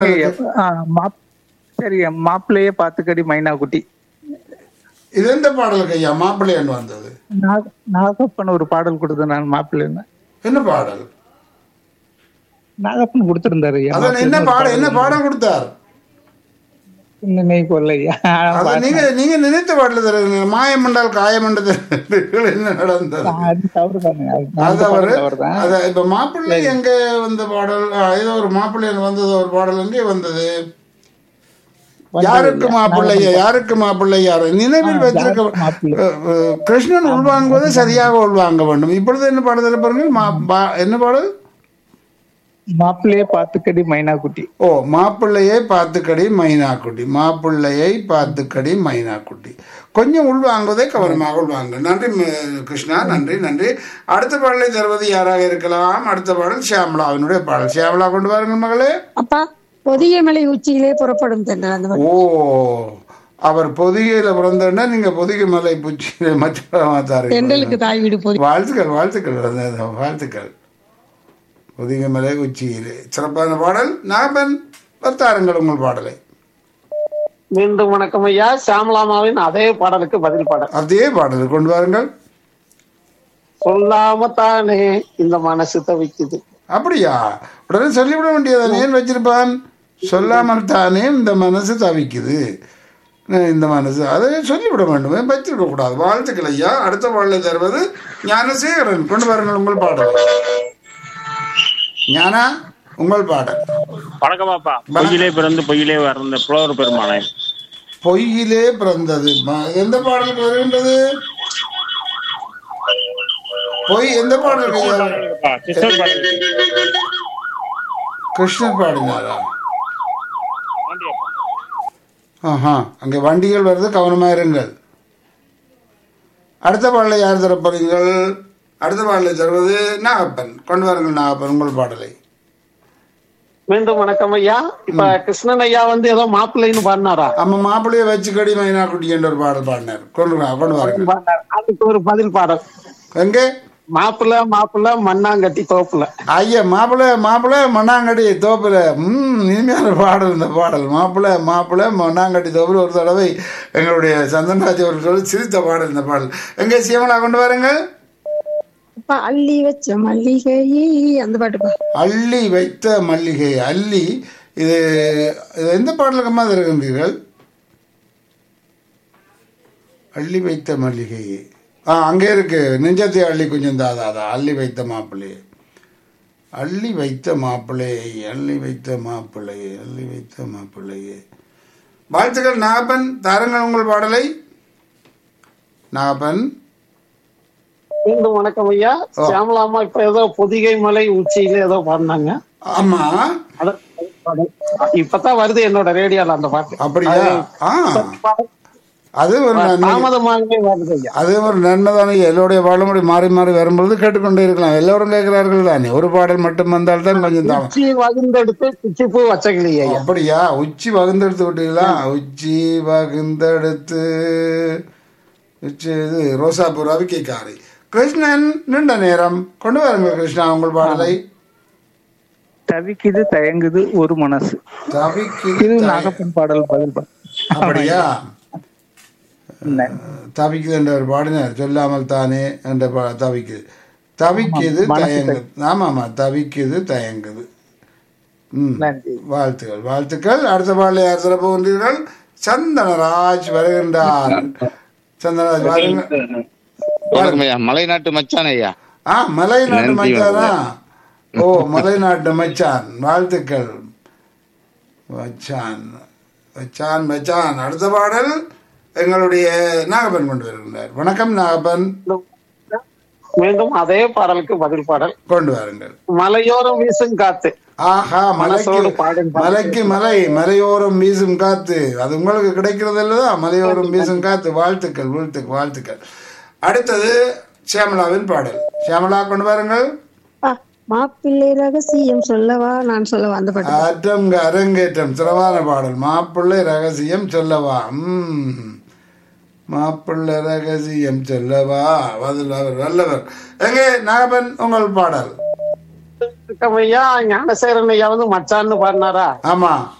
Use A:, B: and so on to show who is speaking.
A: ஆ, mop- சரி மாப்பிள்ளையே பாத்துக்கடி மைனா குட்டி
B: இது எந்த பாடலுக்கு ஐயா மாப்பிள்ளையாண்டு வந்தது
A: நாக- நாகப்பன் ஒரு பாடல் கொடுத்தேன் நான் மாப்பிள்ளைன்னு
B: என்ன பாடல்
A: நாகப்பன் கொடுத்திருந்தாரு ஐயா
B: அதான் என்ன பாடம் என்ன பாடம் கொடுத்தார்
A: நினைவு கொள்ளையா
B: அத நீங்க நீங்க நினைத்த பாடல தருங்க மாயம் என்றால் காயம் என்றது என்ன நடந்தது
A: அது தவறு தானே அது
B: அது
A: அந்த
B: அவரு
A: பாடல் தவறுதான்.
B: அத இப்ப மாப்பிள்ளை எங்க வந்த பாடல் ஆ, ஏதோ ஒரு மாப்பிள்ளை வந்தது ஒரு பாடல் எங்கே வந்தது யாருக்கு மாப்பிள்ளை யாருக்கு மாப்பிள்ளை யாரு நினைவில் வைத்திருக்க
A: மாப்பிள்ளை.
B: அஹ், அஹ், கிருஷ்ணன் உள்வாங்குவது சரியாக உள்வாங்க வேண்டும் இப்பொழுது என்ன பாடல் பாருங்க மா- பா- என்ன பாடல்
A: மாப்பிள்ளையே பாத்துக்கடி மைனா குட்டி
B: ஓ மாப்பிள்ளையை பார்த்துக்கடி மைனாக்குட்டி மாப்பிள்ளையை பார்த்துக்கடி மைனாக்குட்டி கொஞ்சம் உள்வாங்குவதை கவனமாக உள்வாங்க நன்றி ம- கிருஷ்ணா நன்றி நன்றி அடுத்த பாடலை தருவது யாராக இருக்கலாம் அடுத்த பாடல் ஷியாமலாவினுடைய பாடல் ஷியாமலா கொண்டு வாருங்கள் மகளே
C: அப்பா பொதிகை மலை உச்சியிலே புறப்படும் தென்றல் அந்த மாதிரி
B: ஓ அவர் பொதிகையில பிறந்தோன்னா நீங்க பொதிகை மலை பூச்சியில மற்ற
C: தென்றலுக்கு தாய் வீடு பொதி
B: வாழ்த்துக்கள் வாழ்த்துக்கள் அது- வாழ்த்துக்கள் பொதிகை மலை உச்சியிலே சிறப்பான பாடல் நாகப்பன் வர்த்தாருங்கள் உங்கள் பாடலை
D: மீண்டும் வணக்கம் ஐயா சாமலாமாவின் அதே பாடலுக்கு பதில் பாடல்
B: அதே பாடலை கொண்டு வாருங்கள்
D: சொல்லாம தானே இந்த மனசு தவிக்குது
B: அப்படியா உடனே சொல்லிவிட வேண்டியதானே ஏன் வச்சிருப்பான் சொல்லாமல் தானே இந்த மனசு தவிக்குது அஹ் இந்த மனசு அதை சொல்லிவிட வேண்டும் ஏன் வச்சிருக்க கூடாது வாழ்த்துக்கள் ஐயா அடுத்த பாடலை தருவது ஞானசேகரன் கொண்டு வாருங்கள் உங்கள் பாடல் ஞானா உங்கள் பாடல்
E: வணக்கமாப்பா பொய்யிலே பிறந்து பொய்யிலே வளர்ந்த புலவர் பெருமானே
B: பொய்யிலே பிறந்தது ம- எந்த பாடலுக்கு வருகின்றது பொய் எந்த பாடலுக்கு ஐயா?
E: அப்பா, கிருஷ்ணர் பாடல்.
B: கிருஷ்ணர் பாடினாரா
E: ஆண்டியப்பா.
B: ஆஹா அங்கே வண்டிகள் வருது கவனமா இருங்கள் அடுத்த பாடலை யார் தரப்போறீங்கள் அடுத்த பாடலை தருவது நாகப்பன் கொண்டு வாருங்கள் நாகப்பன் உங்கள் பாடலை
D: மீண்டும் வணக்கம் ஐயா இப்ப கிருஷ்ணன் ஐயா வந்து ஏதோ மாப்பிள்ளைன்னு பாடினாரா
B: அம்மா மாப்பிள்ளையை வச்சு கடி மைனா குட்டி என்ற ஒரு பாடல் பாடினார் கொண்டு வா, கொண்டு வாருங்கள்
D: பாடினார். அதுக்கு ஒரு பதில் பாடல்
B: எங்கே
D: மாப்பிள்ளை மாப்பிள்ளை மண்ணாங்கட்டி தோப்புல
B: ஐயா மாப்பிள்ளை மாப்பிள்ளை மண்ணாங்கடி தோப்புல ம் இனிமையான பாடல் இந்த பாடல் மாப்பிள்ளை மாப்பிள்ளை மண்ணாங்கட்டி தோப்புல ஒரு தடவை எங்களுடைய சந்தன்ராஜ் அவர்கள் சிரித்த பாடல் இந்த பாடல் எங்கே சிவமலா கொண்டு வாருங்கள்
C: அப்பா அள்ளி வச்ச மல்லிகை அந்த பாட்டுப்பா
B: அள்ளி வைத்த மல்லிகை அள்ளி இது இது எந்த பாடலுக்கம்மா இருக்கின்றீர்கள் அள்ளி வைத்த மல்லிகை ஆ அங்கே இருக்கு நெஞ்சத்தை அள்ளி கொஞ்சம் தாதாதா அள்ளி வைத்த மாப்பிள்ளை அள்ளி வைத்த மாப்பிள்ளை அள்ளி வைத்த மாப்பிள்ளை அள்ளி வைத்த மாப்பிள்ளையே வாழ்த்துக்கள் நாகப்பன் தாருங்கள் உங்கள் பாடலை நாகப்பன்
D: மீண்டும் வணக்கம் ஐயா சாமலாமா இப்ப ஏதோ பொதிகை மலை உச்சியில ஏதோ பாடினாங்க
B: ஆமா
D: அத- பாடல். இப்பதான் வருது என்னோட ரேடியோல அந்த பாட்டு
B: அப்படியா ஆ அது ஒரு நன்மை
D: தாமதமாகவே வருது ஐயா
B: அது ஒரு நன்மை தானே எல்லோருடைய பாடலும் மாறி மாறி வரும்பொழுது கேட்டுக்கொண்டே இருக்கலாம் எல்லோரும் கேட்கிறார்கள் தானே ஒரு பாடல் மட்டும் வந்தால் தான் கொஞ்சம் தான்
D: உச்சி வகுந்தெடுத்து பிச்சி பூ வச்சகிளி ஐயா
B: அப்படியா உச்சி வகுந்தெடுத்து விட்டீங்களா உச்சி வகுந்தெடுத்து உச்சி இது ரோசாப்பூர் ரவிக்கைக்காரி கிருஷ்ணன் நீண்ட நேரம் கொண்டு வாருங்கள் கிருஷ்ணா உங்கள் பாடலை
A: தவிக்குது தயங்குது ஒரு மனசு இது
B: தவிக்குது த-
A: நாகப்பன் பாடல் பதில் பா-
B: அப்படியா
A: நன்றி.
B: தவிக்குது என்ற ஒரு பாடினார் சொல்லாமல் தானே என்ற பா- தவிக்குது தவிக்குது
A: மனசு
B: தயங்குது ஆமா ஆமா தவிக்குது தயங்குது ம்
A: நன்றி
B: வாழ்த்துக்கள் வாழ்த்துக்கள் அடுத்த பாடலை யார் தர போகின்றீர்கள் சந்தனராஜ் வருகின்றார் சந்தனராஜ் வாருங்க
F: வணக்கம் ஐயா மலைநாட்டு மச்சான் ஐயா
B: ஆ மலை நாட்டு
F: நன்றி,
B: மச்சானா ஓ மலை நாட்டு மச்சான் வாழ்த்துக்கள் மச்சான் மச்சான் மச்சான் அடுத்த பாடல் எங்களுடைய நாகப்பன் கொண்டு வருகின்றார் வணக்கம் நாகப்பன்
D: மீண்டும் அதே பாடலுக்கு பதில் பாடல்
B: கொண்டு வாருங்கள்
D: மலையோரம் வீசும் காத்து
B: ஆஹா மலைக்கு
D: மனசோடு பாடும் பாட்டு.
B: மலைக்கு மலை மலையோரம் வீசும் காத்து அது உங்களுக்கு கிடைக்கிறது இல்லதா மலையோரம் வீசும் காத்து வாழ்த்துக்கள் வாழ்த்துக்கள் வாழ்த்துக்கள் அடுத்தது சியாமலாவின் பாடல் சியாமலா கொண்டு வாருங்கள்
C: அப்பா, மாப்பிள்ளை ரகசியம் சொல்லவா நான் சொல்லவா அந்த பாட்டு
B: அற்றம் அரங்கேற்றம் சிறவான பாடல் மாப்பிள்ளை ரகசியம் சொல்லவா ம் மாப்பிள்ளை ரகசியம் சொல்லவா வதில் அவர் வல்லவர் எங்கே நாகப்பன் உங்கள் பாடல்
D: வணக்கம் ஐயா ஞானசேகரன் ஐயா வந்து மச்சான்னு பாடினாரா
B: ஆமா